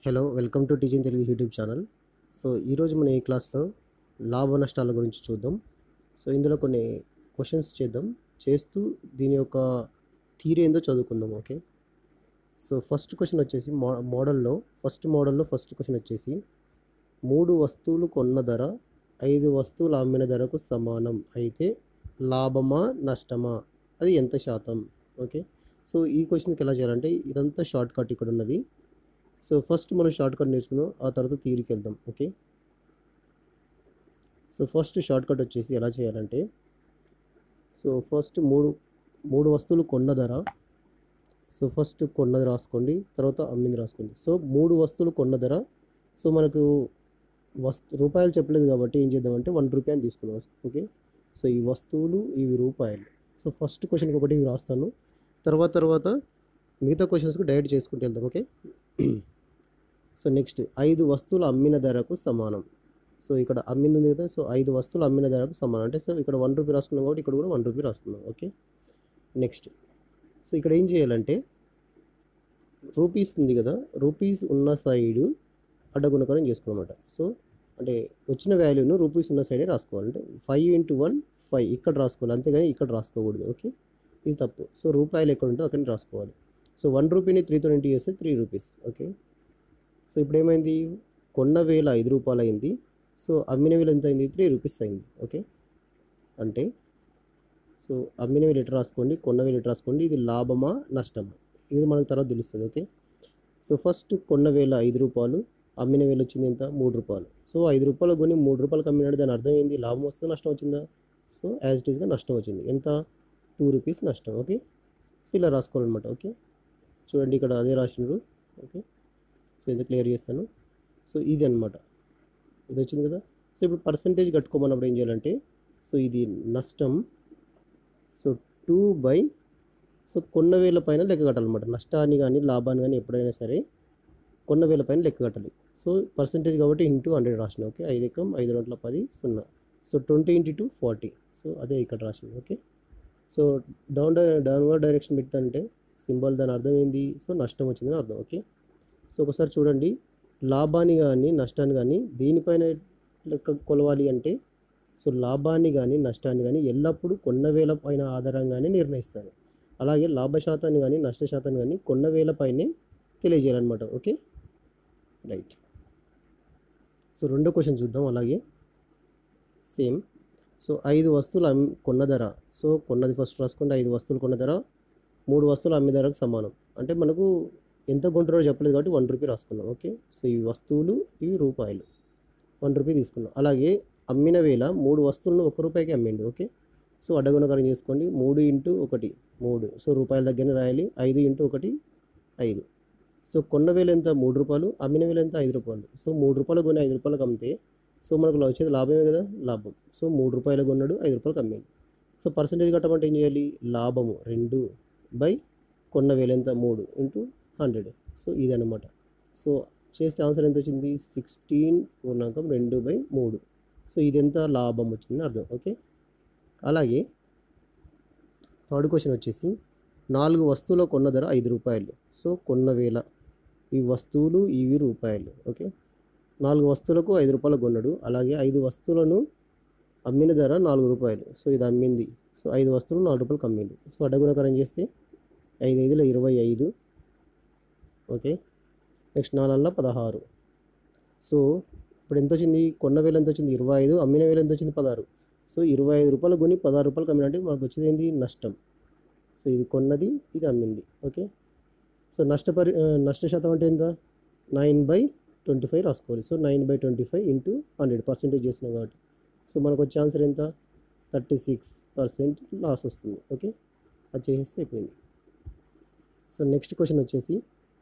hello welcome to teaching Telugu YouTube channel so ఈరోజు మనం ఈ క్లాస్లో లాభ నష్టాల గురించి చూద్దాం సో ఇందులో కొన్ని క్వశ్చన్స్ చేద్దాం చేస్తూ దీని యొక్క థీరీ ఏందో చదువుకుందాం ఓకే సో ఫస్ట్ క్వశ్చన్ వచ్చేసి మో మోడల్లో ఫస్ట్ మోడల్లో ఫస్ట్ క్వశ్చన్ వచ్చేసి మూడు వస్తువులు కొన్న ధర ఐదు వస్తువులు అమ్మిన ధరకు సమానం అయితే లాభమా నష్టమా అది ఎంత శాతం ఓకే సో ఈ క్వశ్చన్కి ఎలా చేయాలంటే ఇదంతా షార్ట్ కట్ ఇక్కడ ఉన్నది సో ఫస్ట్ మనం షార్ట్ కట్ నేర్చుకున్నాం ఆ తర్వాత థియరీకి వెళ్దాం okay so first short cut వచ్చేసి ఎలా చేయాలంటే సో ఫస్ట్ మూడు మూడు వస్తువులు కొన్న ధర సో ఫస్ట్ కొన్నది రాసుకోండి తర్వాత అమ్మింది రాసుకోండి సో మూడు వస్తువులు కొన్న ధర సో మనకు వస్తు రూపాయలు చెప్పలేదు కాబట్టి ఏం చేద్దామంటే వన్ రూపాయి అని తీసుకుందాం ఓకే సో ఈ వస్తువులు ఇవి రూపాయలు సో ఫస్ట్ క్వశ్చన్కి ఒకటి ఇవి రాస్తాను తర్వాత తర్వాత మిగతా క్వశ్చన్స్కి డైరెక్ట్ చేసుకుంటూ వెళ్దాం ఓకే సో నెక్స్ట్ ఐదు వస్తువులు అమ్మిన ధరకు సమానం సో ఇక్కడ అమ్మింది ఉంది కదా సో ఐదు వస్తువులు అమ్మిన ధరకు సమానం అంటే సో ఇక్కడ వన్ రూపీ రాసుకున్నాం కాబట్టి ఇక్కడ కూడా వన్ రూపీ రాసుకున్నాం ఓకే నెక్స్ట్ సో ఇక్కడ ఏం చేయాలంటే రూపీస్ ఉంది కదా రూపీస్ ఉన్న సైడు అడ్డగుణకరం చేసుకోవాలన్నమాట సో అంటే వచ్చిన వాల్యూను రూపీస్ ఉన్న సైడే రాసుకోవాలి అంటే ఫైవ్ ఇంటూ వన్ ఫైవ్ ఇక్కడ రాసుకోవాలి అంతేగాని ఇక్కడ రాసుకోకూడదు ఓకే ఇది తప్పు సో రూపాయలు ఎక్కడ ఉంటే అక్కడ రాసుకోవాలి సో వన్ రూపీని త్రీతో ఇంటూ చేస్తే త్రీ రూపీస్ ఓకే సో ఇప్పుడు ఏమైంది కొన్న వేల ఐదు రూపాయలు అయింది సో అమ్మిన వేల ఎంత అయింది త్రీ రూపీస్ అయింది ఓకే అంటే సో అమ్మిన వేలు ఎటు రాసుకోండి కొన్న వేలు ఎటు రాసుకోండి ఇది లాభమా నష్టమా ఇది మనకు తర్వాత తెలుస్తుంది ఓకే సో ఫస్ట్ కొన్న వేల ఐదు రూపాయలు అమ్మిన వేలు వచ్చింది ఎంత మూడు రూపాయలు సో ఐదు రూపాయలు కొని మూడు రూపాయలకు అమ్మినాడు దాని అర్థం ఏంది లాభం వస్తుందా నష్టం వచ్చిందా సో యాజ్ ఇట్ ఈస్గా నష్టం వచ్చింది ఎంత టూ రూపీస్ నష్టం ఓకే సో ఇలా రాసుకోవాలన్నమాట ఓకే చూడండి ఇక్కడ అదే రాసినారు ఓకే సో ఇది క్లియర్ చేస్తాను సో ఇది అనమాట ఇది వచ్చింది కదా సో ఇప్పుడు పర్సంటేజ్ కట్టుకోమన్నప్పుడు ఏం చేయాలంటే సో ఇది నష్టం సో టూ బై సో కొన్న వేల పైన లెక్క కట్టాలన్నమాట నష్టాన్ని కానీ లాభాన్ని కానీ ఎప్పుడైనా సరే కొన్న వేల పైన లెక్క కట్టాలి సో పర్సంటేజ్ కాబట్టి ఇంటూ హండ్రెడ్ రాసిన ఓకే ఐదు ఎకం ఐదు గంటల పది సున్నా so twenty into two forty so అదే ఇక్కడ రాసిన okay so down downward direction పెట్టంటే సింబల్ దాని అర్థం ఏంది సో నష్టం వచ్చిందని అర్థం ఓకే సో ఒకసారి చూడండి లాభాన్ని కానీ నష్టాన్ని కానీ దీనిపైన లెక్క కొలవాలి అంటే సో లాభాన్ని కానీ నష్టాన్ని కానీ ఎల్లప్పుడూ కొన్న వేల పైన ఆధారంగానే నిర్ణయిస్తారు అలాగే లాభ శాతాన్ని కానీ నష్ట శాతాన్ని కానీ కొన్న వేల పైనే తెలియజేయాలన్నమాట ఓకే రైట్ సో రెండో క్వశ్చన్ చూద్దాం అలాగే సేమ్ సో ఐదు వస్తువులు అమ్ కొన్న ధర సో కొన్నది ఫస్ట్ రాసుకుంటే ఐదు వస్తువులు కొన్న ధర మూడు వస్తువులు అమ్మే ధరకు సమానం అంటే మనకు ఎంత కొంటారో చెప్పలేదు కాబట్టి వన్ రూపీ రాసుకున్నాం ఓకే సో ఈ వస్తువులు ఇవి రూపాయలు వన్ రూపీ తీసుకున్నాం అలాగే అమ్మిన వేళ మూడు వస్తువులను ఒక రూపాయికి అమ్మిండు ఓకే సో అడ్డగుణకరం చేసుకోండి మూడు ఇంటూ ఒకటి మూడు సో రూపాయల దగ్గరనే రాయాలి ఐదు ఇంటూ ఒకటి ఐదు సో కొన్న వేల ఎంత మూడు రూపాయలు అమ్మిన వేల ఎంత ఐదు రూపాయలు సో మూడు రూపాయలు కొని ఐదు రూపాయలకు అమ్మితే సో మనకు వచ్చేది లాభమే కదా లాభం సో మూడు రూపాయలు కొన్నాడు ఐదు రూపాయలకు అమ్మిండు సో పర్సంటేజ్ కట్టమంటే ఏం చేయాలి లాభము రెండు బై కొన్న వేల ఎంత మూడు ఇంటూ హండ్రెడ్ సో ఇదన్నమాట సో చేసే ఆన్సర్ ఎంత వచ్చింది సిక్స్టీన్ పూర్ణాంకం రెండు బై మూడు సో ఇది ఎంత లాభం వచ్చిందని అర్థం ఓకే అలాగే థర్డ్ క్వశ్చన్ వచ్చేసి నాలుగు వస్తువుల కొన్న ధర ఐదు రూపాయలు సో కొన్న వేల ఈ వస్తువులు ఇవి రూపాయలు ఓకే నాలుగు వస్తువులకు ఐదు రూపాయలు కొన్నాడు అలాగే ఐదు వస్తువులను అమ్మిన ధర నాలుగు రూపాయలు సో ఇది అమ్మింది సో ఐదు వస్తువులు నాలుగు రూపాయలకు అమ్మింది సో అడ్డగుణకరం చేస్తే ఐదు ఐదులో ఇరవై ఐదు ఓకే నెక్స్ట్ నాలుగులో పదహారు సో ఇప్పుడు ఎంత వచ్చింది కొన్న వేల ఎంత వచ్చింది ఇరవై ఐదు అమ్మిన వేల ఎంత వచ్చింది పదహారు సో ఇరవై ఐదు రూపాయలు కొని పదహారు రూపాయలు అమ్మినంటే మనకు వచ్చేది ఏంది నష్టం సో ఇది కొన్నది ఇది అమ్మింది ఓకే సో నష్టపరి ఆ, నష్ట శాతం అంటే ఎంత నైన్ బై ట్వంటీ ఫైవ్ రాసుకోవాలి so nine by twenty five into hundred percentage చేస్తున్నాం కాబట్టి సో మనకు వచ్చే ఆన్సర్ ఎంత థర్టీ సిక్స్ పర్సెంట్ లాస్ వస్తుంది ఓకే అది చేసేస్తే అయిపోయింది సో నెక్స్ట్ క్వశ్చన్ వచ్చేసి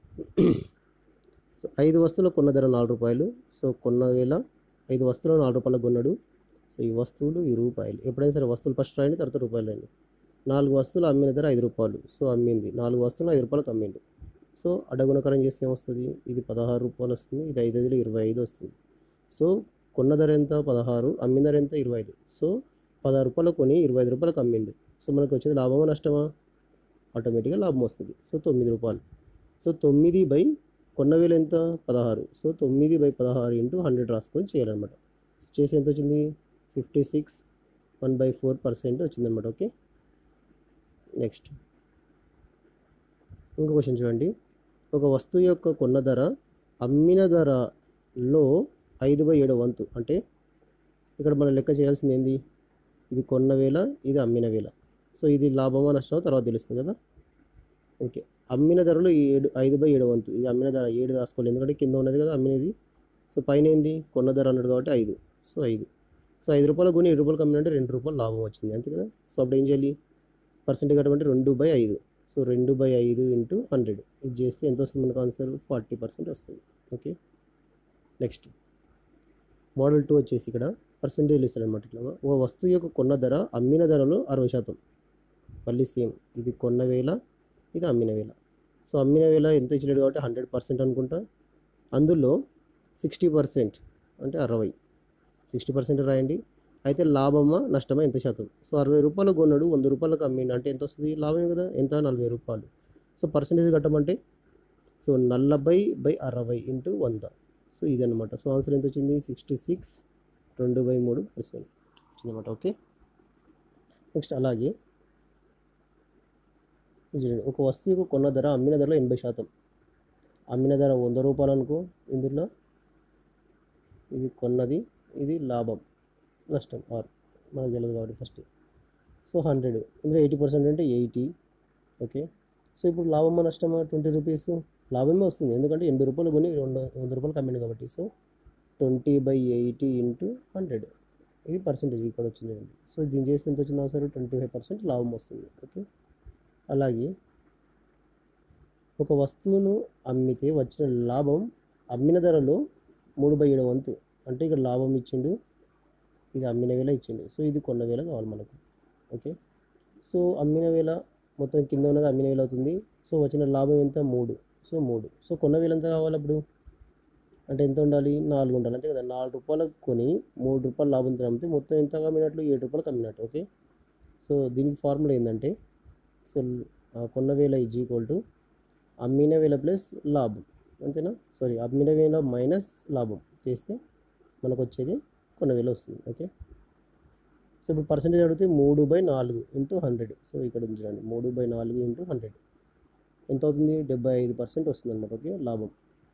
సో ఐదు వస్తువులు కొన్న ధర నాలుగు రూపాయలు సో కొన్న వేల ఐదు వస్తువులు నాలుగు రూపాయలకు కొన్నాడు సో ఈ వస్తువులు ఈ రూపాయలు ఎప్పుడైనా సరే వస్తువులు ఫస్ట్ రాయండి తర్వాత రూపాయలు రండి నాలుగు వస్తువులు అమ్మిన ధర ఐదు రూపాయలు సో అమ్మింది నాలుగు వస్తువులు ఐదు రూపాయలకు అమ్మిండు సో అడగుణకరం చేస్తే ఏమొస్తుంది ఇది పదహారు రూపాయలు వస్తుంది ఇది ఐదు ఐదులో ఇరవై ఐదు వస్తుంది సో కొన్న ధర ఎంత పదహారు అమ్మిన ధర ఎంత ఇరవై ఐదు సో పదహారు రూపాయలు కొని ఇరవై ఐదు రూపాయలకు అమ్మిండు సో మనకు వచ్చేది లాభమా నష్టమా ఆటోమేటిక్గా లాభం వస్తుంది సో తొమ్మిది రూపాయలు సో తొమ్మిది బై కొన్న వేలు ఎంత పదహారు సో తొమ్మిది బై పదహారు ఇంటూ హండ్రెడ్ రాసుకొని చేయాలన్నమాట చేసి ఎంత వచ్చింది fifty six one by four percent వచ్చిందనమాట ఓకే నెక్స్ట్ ఇంకో క్వశ్చన్ చూడండి ఒక వస్తువు యొక్క కొన్న ధర అమ్మిన ధరలో ఐదు బై ఏడు వంతు అంటే ఇక్కడ మనం లెక్క చేయాల్సింది ఏంది ఇది కొన్న వేల ఇది అమ్మిన వేల సో ఇది లాభమా నష్టమో తర్వాత తెలుస్తుంది కదా ఓకే అమ్మిన ధరలో ఏడు ఐదు బై ఏడు వంతు ఇది అమ్మిన ధర ఏడు రాసుకోవాలి ఎందుకంటే కింద ఉన్నది కదా అమ్మినది సో పైన ఏంది కొన్న ధర అన్నాడు కాబట్టి ఐదు సో ఐదు సో ఐదు రూపాయలు కొని ఏడు రూపాయలు కమ్మినంటే రెండు రూపాయలు లాభం వచ్చింది అంతే కదా సో అప్పుడు ఏం చేయాలి పర్సెంటేజ్ కట్టమంటే రెండు బై ఐదు సో రెండు బై ఐదు ఇంటూ హండ్రెడ్ ఇది చేస్తే ఎంత వస్తుంది మనకు ఆన్సర్ ఫార్టీ పర్సెంట్ వస్తుంది ఓకే నెక్స్ట్ మోడల్ టూ వచ్చేసి ఇక్కడ పర్సెంటేజ్ ఇస్తాడు అనమాట ఇట్లా ఒక వస్తువు యొక్క కొన్న ధర అమ్మిన ధరలో అరవై శాతం మళ్ళీ సేమ్ ఇది కొన్న వేల ఇది అమ్మిన వేల సో అమ్మిన వేల ఎంత ఇచ్చినాడు కాబట్టి హండ్రెడ్ పర్సెంట్ అనుకుంటా అందులో సిక్స్టీ పర్సెంట్ అంటే అరవై సిక్స్టీ పర్సెంట్ రాయండి అయితే లాభమా నష్టమా ఎంత శాతం సో అరవై రూపాయలు కొన్నాడు వంద రూపాయలకు అమ్మిండు అంటే ఎంత వస్తుంది లాభమే కదా ఎంత నలభై రూపాయలు సో పర్సెంటేజ్ కట్టమంటే సో నలభై బై అరవై ఇంటూ వంద సో ఇదన్నమాట సో ఆన్సర్ ఎంత వచ్చింది సిక్స్టీ సిక్స్ రెండు బై మూడు పర్సెంట్ వచ్చిందన్నమాట ఓకే నెక్స్ట్ అలాగే ఇది చూడండి ఒక వస్తువుకు కొన్న ధర అమ్మిన ధరలో ఎనభై శాతం అమ్మిన ధర వంద రూపాయలు అనుకో ఇందులో ఇది కొన్నది ఇది లాభం నష్టం ఆర్ మనకు తెలియదు కాబట్టి ఫస్ట్ సో హండ్రెడ్ ఇందులో ఎయిటీ పర్సెంట్ అంటే ఎయిటీ ఓకే సో ఇప్పుడు లాభమా నష్టమా ట్వంటీ రూపీస్ లాభమే వస్తుంది ఎందుకంటే ఎనభై రూపాయలు కొని రెండు వంద రూపాయలు కమ్మింది కాబట్టి so twenty by eighty into hundred ఇది పర్సెంటేజ్ ఇక్కడ వచ్చింది చూడండి సో దీని చేస్తే ఎంత వచ్చింది సరే ట్వంటీ ఫైవ్ పర్సెంట్ లాభం వస్తుంది ఓకే అలాగే ఒక వస్తువును అమ్మితే వచ్చిన లాభం అమ్మిన ధరలో మూడు బై ఏడు వంతు అంటే ఇక్కడ లాభం ఇచ్చిండు ఇది అమ్మిన వేల ఇచ్చిండు సో ఇది కొన్న వేల కావాలి మనకు ఓకే సో అమ్మిన వేల మొత్తం కింద ఉన్నది అమ్మిన వేల అవుతుంది సో వచ్చిన లాభం ఎంత మూడు సో మూడు సో కొన్న వేల ఎంత కావాలి అప్పుడు అంటే ఎంత ఉండాలి నాలుగు ఉండాలి అంతే కదా నాలుగు రూపాయలకు కొని మూడు రూపాయలు లాభంతో అమ్మితే మొత్తం ఎంత కమ్మినట్లు ఏడు రూపాయలకు అమ్మినట్టు ఓకే సో దీనికి ఫార్ములా ఏంటంటే సో ఆ, కొన్న వేల ఈజ్ ఈక్వల్ టు అమ్మిన వేల ప్లస్ లాభం అంతేనా సారీ అమ్మిన వేల మైనస్ లాభం చేస్తే మనకు వచ్చేది కొన్న వేల వస్తుంది ఓకే సో ఇప్పుడు పర్సెంటేజ్ అడిగితే మూడు బై నాలుగు ఇంటూ హండ్రెడ్ సో ఇక్కడ ఉంది చూడండి మూడు బై నాలుగు ఇంటూ హండ్రెడ్ ఎంత అవుతుంది డెబ్బై ఐదు పర్సెంట్ వస్తుంది అనమాట ఓకే లాభం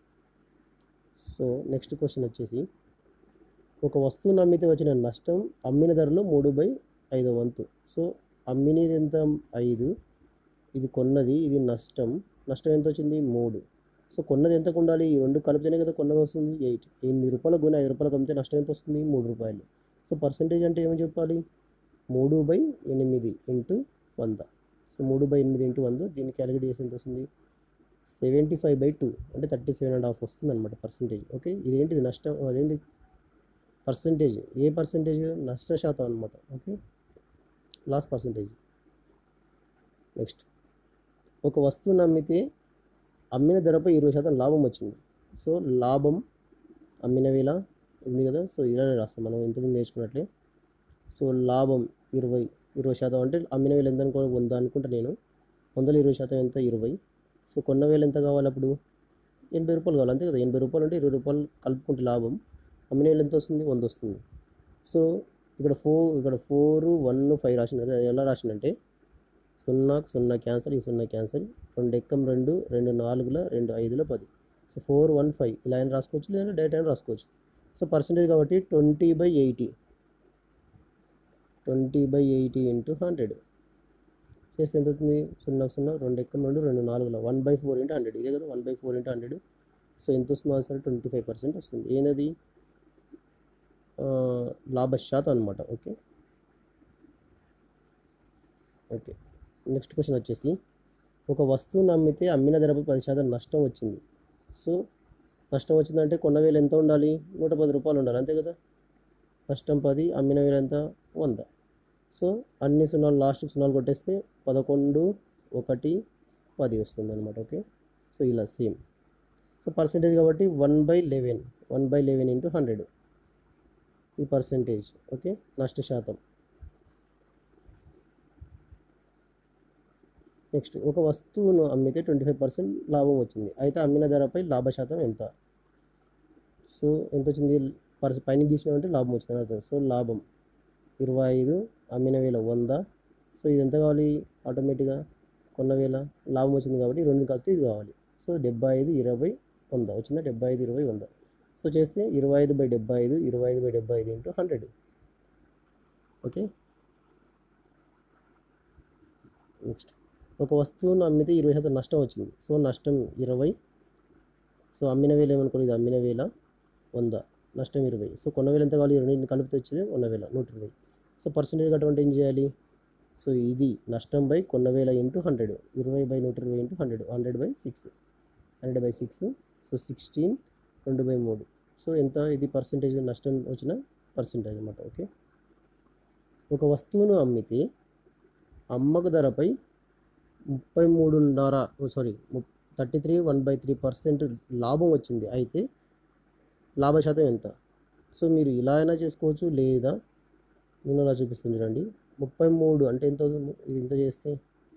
సో నెక్స్ట్ క్వశ్చన్ వచ్చేసి ఒక వస్తువును అమ్మితే వచ్చిన నష్టం అమ్మిన ధరలో మూడు బై ఐదో వంతు సో అమ్మినది ఎంత ఐదు ఇది కొన్నది ఇది నష్టం నష్టం ఎంత వచ్చింది మూడు సో కొన్నది ఎంతకు ఉండాలి ఈ రెండు కలిపితేనే కదా కొన్నది వస్తుంది ఎయిట్ ఎనిమిది రూపాయలు కొని ఐదు రూపాయలకు అమ్మితే నష్టం ఎంత వస్తుంది మూడు రూపాయలు సో పర్సెంటేజ్ అంటే ఏమని చెప్పాలి మూడు బై ఎనిమిది ఇంటూ వంద సో మూడు బై ఎనిమిది ఇంటూ వంద దీన్ని క్యాలిక్యులేట్ చేసి ఎంత వస్తుంది సెవెంటీ ఫైవ్ బై టూ అంటే థర్టీ సెవెన్ అండ్ హాఫ్ వస్తుంది అనమాట పర్సెంటేజ్ ఓకే ఇదేంటిది నష్టం అదేంటి పర్సెంటేజ్ ఏ పర్సెంటేజ్ నష్ట శాతం అనమాట ఓకే లాస్ పర్సెంటేజ్ నెక్స్ట్ ఒక వస్తువును అమ్మితే అమ్మిన ధరపై ఇరవై శాతం లాభం వచ్చింది సో లాభం అమ్మిన వేల ఉంది కదా సో ఇలానే రాస్తాం మనం ఇంతకుముందు నేర్చుకున్నట్లే సో లాభం ఇరవై ఇరవై శాతం అంటే అమ్మిన వేలు ఎంత అనుకో వంద అనుకుంటా నేను వందలో ఇరవై శాతం ఎంత ఇరవై సో కొన్న వేలు ఎంత కావాలి అప్పుడు ఎనభై రూపాయలు కావాలి అంతే కదా ఎనభై రూపాయలు అంటే ఇరవై రూపాయలు కలుపుకుంటే లాభం అమ్మిన వేలు ఎంత వస్తుంది వంద వస్తుంది సో ఇక్కడ ఫోర్ ఇక్కడ ఫోర్ వన్ ఫైవ్ రాసింది కదా అది ఎలా రాసిందంటే సున్నాకు సున్నా క్యాన్సల్ ఈ సున్నా క్యాన్సల్ రెండు ఎక్కం రెండు రెండు నాలుగుల రెండు ఐదుల పది సో ఫోర్ వన్ ఫైవ్ ఇలా అయినా రాసుకోవచ్చు లేదంటే డైరెక్ట్ అయినా రాసుకోవచ్చు సో పర్సంటేజ్ కాబట్టి twenty by eighty twenty by eighty into hundred చేస్తే ఎంత అవుతుంది సున్నా సున్నా రెండు ఎక్కం రెండు రెండు నాలుగుల one by four into hundred ఇదే కదా one by four into hundred so ఎంత వస్తుంది ఆన్సర్ ట్వంటీ ఫైవ్ పర్సెంట్ వస్తుంది ఏంటది ఆ, లాభ శాతం అనమాట ఓకే ఓకే నెక్స్ట్ క్వశ్చన్ వచ్చేసి ఒక వస్తువును అమ్మితే అమ్మిన ధరపై పది శాతం నష్టం వచ్చింది సో నష్టం వచ్చిందంటే కొన్న వేలు ఎంత ఉండాలి నూట పది రూపాయలు ఉండాలి అంతే కదా నష్టం పది అమ్మిన వేలు ఎంత వంద సో అన్ని సున్నాలు లాస్ట్ సున్నాలు కొట్టేస్తే పదకొండు ఒకటి పది వస్తుంది అనమాట ఓకే సో ఇలా సేమ్ సో పర్సెంటేజ్ కాబట్టి one by eleven one by eleven into hundred ఈ పర్సెంటేజ్ ఓకే నష్ట శాతం నెక్స్ట్ ఒక వస్తువును అమ్మితే ట్వంటీ ఫైవ్ పర్సెంట్ లాభం వచ్చింది అయితే అమ్మిన ధరపై లాభ శాతం ఎంత సో ఎంత వచ్చింది పర్స్ పైన గీసినామంటే లాభం వచ్చింది అని అర్థం సో లాభం ఇరవై ఐదు అమ్మిన వేల వంద సో ఇది ఎంత కావాలి ఆటోమేటిక్గా కొన్న వేల లాభం వచ్చింది కాబట్టి రెండు కలిపి ఇది కావాలి సో డెబ్బై ఐదు ఇరవై వంద వచ్చిందా డెబ్బై ఐదు ఇరవై వంద సో చేస్తే ఇరవై ఐదు బై డెబ్బై ఐదు ఇరవై ఐదు బై డెబ్బై ఐదు ఇంటూ హండ్రెడ్ ఓకే నెక్స్ట్ ఒక వస్తువును అమ్మితే ఇరవై శాతం నష్టం వచ్చింది సో నష్టం ఇరవై సో అమ్మిన వేల ఏమనుకోండి ఇది అమ్మిన వేల వంద నష్టం ఇరవై సో కొన్న వేల ఎంత కావాలి రెండింటిని కలిపితే వచ్చేది కొన్న వేల నూట ఇరవై సో పర్సంటేజ్ కట్టమంటే ఏం చేయాలి సో ఇది నష్టం బై కొన్న వేల ఇంటూ హండ్రెడ్ ఇరవై బై నూట ఇరవై into hundred hundred by six hundred by six so sixteen రెండు బై మూడు సో ఎంత ఇది పర్సంటేజ్ నష్టం వచ్చిన పర్సంటేజ్ అనమాట ఓకే ఒక వస్తువును అమ్మితే అమ్మక ధరపై ముప్పై మూడున్నర sorry thirty three one by three percent లాభం వచ్చింది అయితే లాభ శాతం ఎంత సో మీరు ఇలా అయినా చేసుకోవచ్చు లేదా నేను అలా చూపిస్తుంది చూడండి ముప్పై మూడు అంటే ఎంత అవుతుంది ఇది ఎంత చేస్తే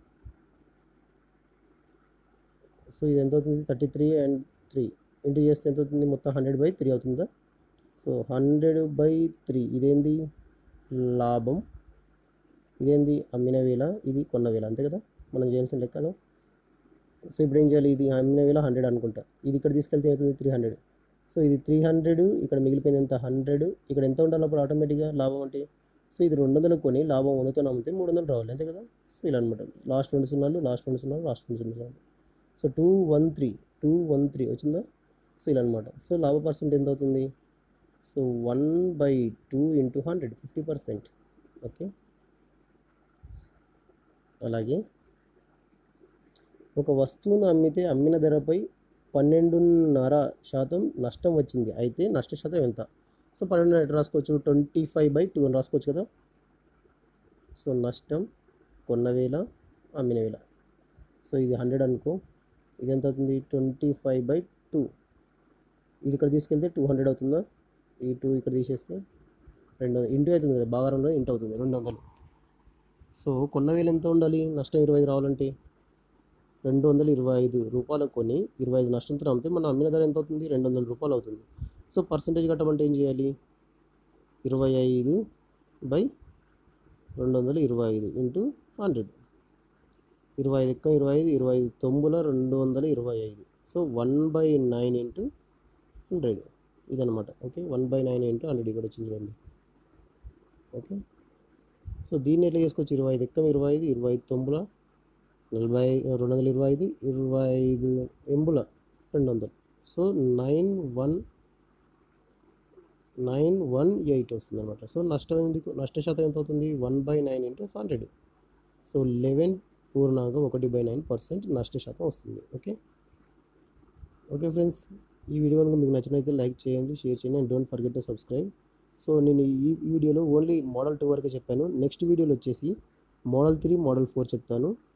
సో ఇది ఎంత అవుతుంది thirty three and three into చేస్తే ఎంత అవుతుంది మొత్తం హండ్రెడ్ బై త్రీ అవుతుందా సో హండ్రెడ్ బై త్రీ ఇదేంది లాభం ఇదేంది అమ్మిన వేల ఇది కొన్న వేల అంతే కదా మనం చేయాల్సిన లెక్కలో సో ఇప్పుడు ఏం చేయాలి ఇది అమ్మిన వేల హండ్రెడ్ అనుకుంటా ఇది ఇక్కడ తీసుకెళ్తే అవుతుంది త్రీ హండ్రెడ్ సో ఇది త్రీ హండ్రెడ్ ఇక్కడ మిగిలిపోయింది ఎంత హండ్రెడ్ ఇక్కడ ఎంత ఉండాలి అప్పుడు ఆటోమేటిక్గా లాభం అంటే సో ఇది రెండు వందలు కొని లాభం వందతో అమ్మితే మూడు వందలు రావాలి అంతే కదా సో ఇలా అనమాట లాస్ట్ రెండు సున్నాలు లాస్ట్ రెండు సున్నాలు లాస్ట్ రెండు సున్నాలు so two one three two one three వచ్చిందా సో ఇలా అనమాట సో లాభ పర్సెంట్ ఎంత అవుతుంది so one by two into hundred fifty percent okay అలాగే ఒక వస్తువును అమ్మితే అమ్మిన ధరపై పన్నెండున్నర శాతం నష్టం వచ్చింది అయితే నష్ట శాతం ఎంత సో పన్నెండున్నర ఎట్లా రాసుకోవచ్చు ట్వంటీ ఫైవ్ బై టూ అని రాసుకోవచ్చు కదా సో నష్టం కొన్న వేల అమ్మిన వేల సో ఇది హండ్రెడ్ అనుకో ఇది ఎంత అవుతుంది ట్వంటీ ఫైవ్ బై టూ ఇది ఇక్కడ తీసుకెళ్తే టూ హండ్రెడ్ అవుతుందా ఈ టూ ఇక్కడ తీసేస్తే రెండు వందలు ఇంటూ అవుతుంది కదా భాగారంలో ఇంటూ అవుతుంది రెండు వందలు సో కొన్న వేలు ఎంత ఉండాలి నష్టం ఇరవై ఐదు రావాలంటే రెండు వందల ఇరవై ఐదు రూపాయలకు కొని ఇరవై ఐదు నష్టంతో అమ్మితే మనం అమ్మిన ధర ఎంత అవుతుంది రెండు వందల రూపాయలు అవుతుంది సో పర్సంటేజ్ కట్టమంటే ఏం చేయాలి ఇరవై ఐదు బై రెండు వందల ఇరవై ఐదు ఇంటూ హండ్రెడ్ ఇరవై ఐదు ఎక్క ఇరవై ఐదు ఇరవై ఐదు తొమ్మిదిల రెండు వందల ఇరవై ఐదు so one by nine into hundred ఇదనమాట okay one by nine into hundred ఇక్కడ వచ్చింది చూడండి ఓకే సో దీన్ని ఎట్లా చేసుకోవచ్చు ఇరవై ఐదు ఎక్కం ఇరవై ఐదు ఇరవై ఐదు తొమ్మిదిల నలభై రెండు వందల ఇరవై ఐదు ఇరవై ఐదు ఎంబుల రెండు వందలు so nine one nine one eight వస్తుంది అనమాట సో నష్టం ఎందుకు నష్ట శాతం ఎంత అవుతుంది one by nine into hundred so eleven పూర్ణాంకం ఒకటి బై నైన్ పర్సెంట్ నష్ట శాతం వస్తుంది ఓకే ఓకే ఫ్రెండ్స్ ఈ వీడియో కనుక మీకు నచ్చినైతే లైక్ చేయండి షేర్ చేయండి and don't forget to subscribe so నేను ఈ వీడియోలో ఓన్లీ మోడల్ టూ వరకే చెప్పాను నెక్స్ట్ వీడియోలో వచ్చేసి మోడల్ త్రీ మోడల్ ఫోర్ చెప్తాను